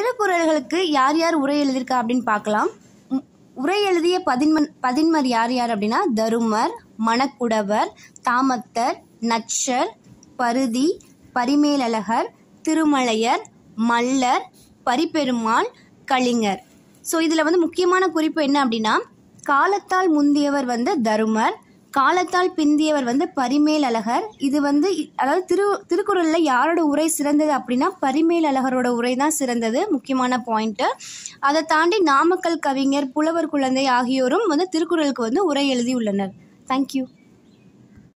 திருக்குறள்களுக்கு யார் யார் உரை எழுதியிருக்கா அப்படின்னு பார்க்கலாம் உம், உரை எழுதிய பதின்மன் பதின்மர் யார் யார் அப்படின்னா தருமர் மணக்குடவர் தாமத்தர் நச்சர் பருதி பரிமேலழகர் திருமலையர் மல்லர் பரிபெருமாள் கலிங்கர் ஸோ இதில் வந்து முக்கியமான குறிப்பு என்ன அப்படின்னா காலத்தால் முந்தியவர் வந்து தருமர் காலத்தால் பிந்தியவர் வந்து பரிமேல் அழகர் இது வந்து இ- அதாவது திரு திருக்குறளில் யாரோட உரை சிறந்தது அப்படின்னா பரிமேல் அழகரோட உரை தான் சிறந்தது முக்கியமான பாயிண்ட்டு அதை தாண்டி நாமக்கல் கவிஞர் புலவர் குழந்தை ஆகியோரும் வந்து திருக்குறளுக்கு வந்து உரை எழுதி உள்ளனர் தேங்க்யூ